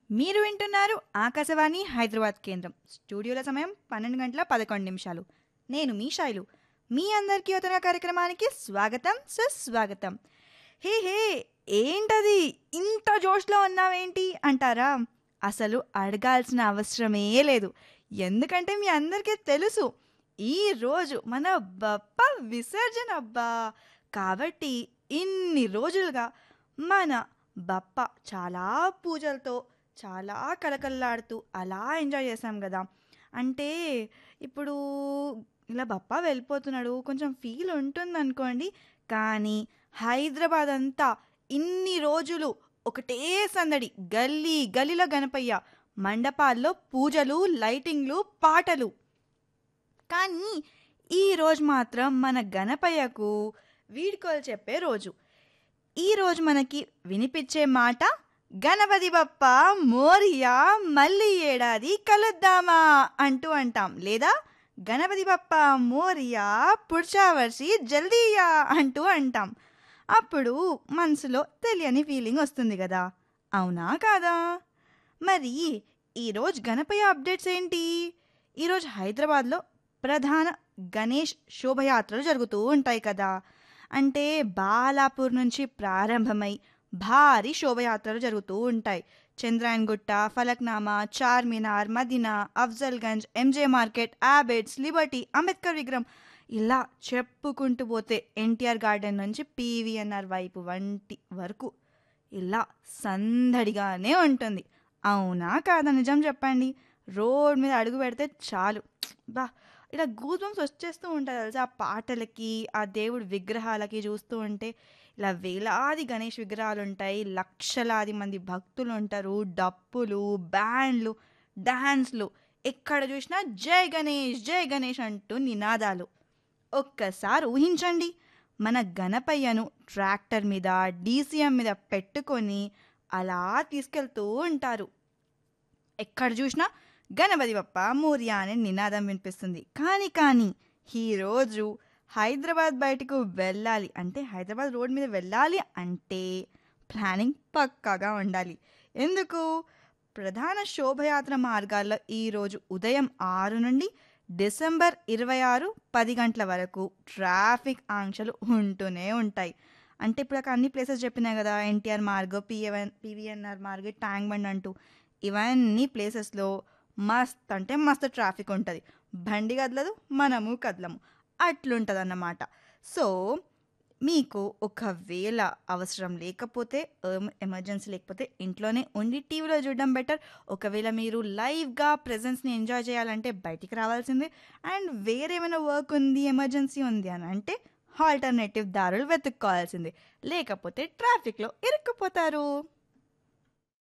మీరు వింటున్నారు ఆకాశవాణి హైదరాబాద్ కేంద్రం స్టూడియోల సమయం పన్నెండు గంటల పదకొండు నిమిషాలు నేను మీ శైలు మీ అందరికీ యువతన కార్యక్రమానికి స్వాగతం సుస్వాగతం హే హే ఏంటది ఇంత జోష్లో ఉన్నావేంటి అంటారా అసలు అడగాల్సిన అవసరమే లేదు ఎందుకంటే మీ అందరికీ తెలుసు ఈ రోజు మన బప్ప విసర్జన అబ్బా కాబట్టి ఇన్ని రోజులుగా మన బప్ప చాలా పూజలతో చాలా కలకల్లాడుతూ అలా ఎంజాయ్ చేసాం కదా అంటే ఇప్పుడు ఇలా బప్ప వెళ్ళిపోతున్నాడు కొంచెం ఫీల్ ఉంటుంది అనుకోండి కానీ హైదరాబాద్ అంతా ఇన్ని రోజులు ఒకటే సందడి గల్లీ గల్లీలో గణపయ్య మండపాల్లో పూజలు లైటింగ్లు పాటలు కానీ ఈ రోజు మాత్రం మన గణపయ్యకు వీడ్కోలు చెప్పే రోజు ఈ రోజు మనకి వినిపించే మాట గణపతి బప్ప మోరియా మళ్ళీ ఏడాది కలుద్దామా అంటూ అంటాం లేదా గణపతి బప్ప మోరియా పుడ్చావర్షి జల్దీయా అంటూ అంటాం అప్పుడు మనసులో తెలియని ఫీలింగ్ వస్తుంది కదా అవునా కాదా మరి ఈరోజు గణపయ్య అప్డేట్స్ ఏంటి ఈరోజు హైదరాబాద్లో ప్రధాన గణేష్ శోభయాత్రలు జరుగుతూ ఉంటాయి కదా అంటే బాలాపూర్ నుంచి ప్రారంభమై భారీ శోభయాత్రలు జరుగుతూ ఉంటాయి Chandrayangutta Falaknuma Charminar Madina Afzalgunj MJ market Abids Liberty Ambedkar విగ్రహం ఇలా చెప్పుకుంటూ పోతే ఎన్టీఆర్ గార్డెన్ నుంచి పీవీఎన్ఆర్ వైపు వంటి వరకు ఇలా సందడిగానే ఉంటుంది అవునా కాదా నిజం చెప్పండి రోడ్ మీద అడుగు పెడితే చాలు బా ఇలా గూస్ బంప్స్ వచ్చేస్తూ ఉంటాయి తెలుసా ఆ పాటలకి ఆ దేవుడి విగ్రహాలకి చూస్తూ ఉంటే ఇలా వేలాది గణేష్ విగ్రహాలు ఉంటాయి లక్షలాది మంది భక్తులు ఉంటారు డప్పులు బ్యాండ్లు డాన్స్లు ఎక్కడ చూసినా జై గణేష్ జై గణేష్ అంటూ నినాదాలు ఒక్కసారి ఊహించండి మన గణపయ్యను ట్రాక్టర్ మీద డీసీఎం మీద పెట్టుకొని అలా తీసుకెళ్తూ ఉంటారు ఎక్కడ చూసినా గణపతి బప్ప మోరియా అనే నినాదం వినిపిస్తుంది కానీ కానీ ఈరోజు హైదరాబాద్ బయటకు వెళ్ళాలి అంటే హైదరాబాద్ రోడ్ మీద వెళ్ళాలి అంటే ప్లానింగ్ పక్కాగా ఉండాలి ఎందుకు ప్రధాన శోభయాత్ర మార్గాల్లో ఈరోజు ఉదయం ఆరు నుండి డిసెంబర్ ఇరవై ఆరు పది గంటల వరకు ట్రాఫిక్ ఆంక్షలు ఉంటూనే ఉంటాయి అంటే ఇప్పుడు అక్కడ అన్ని ప్లేసెస్ చెప్పినాయి కదా ఎన్టీఆర్ మార్గ్ పిఎవన్ పివిఎన్ఆర్ మార్గ్ ట్యాంక్ బండ్ అంటూ ఇవన్నీ ప్లేసెస్లో మస్త్ అంటే మస్తు ట్రాఫిక్ ఉంటుంది బండి కదలదు మనము కదలము అట్లుంటుంది అన్నమాట సో మీకు ఒకవేళ అవసరం లేకపోతే ఎమర్జెన్సీ లేకపోతే ఇంట్లోనే ఉండి టీవీలో చూడడం బెటర్ ఒకవేళ మీరు లైవ్గా ప్రెజెన్స్ని ఎంజాయ్ చేయాలంటే బయటికి రావాల్సిందే అండ్ వేరేమైనా వర్క్ ఉంది ఎమర్జెన్సీ ఉంది అని అంటే ఆల్టర్నేటివ్ దారులు వెతుక్కోవాల్సిందే లేకపోతే ట్రాఫిక్లో ఇరుక్కుపోతారు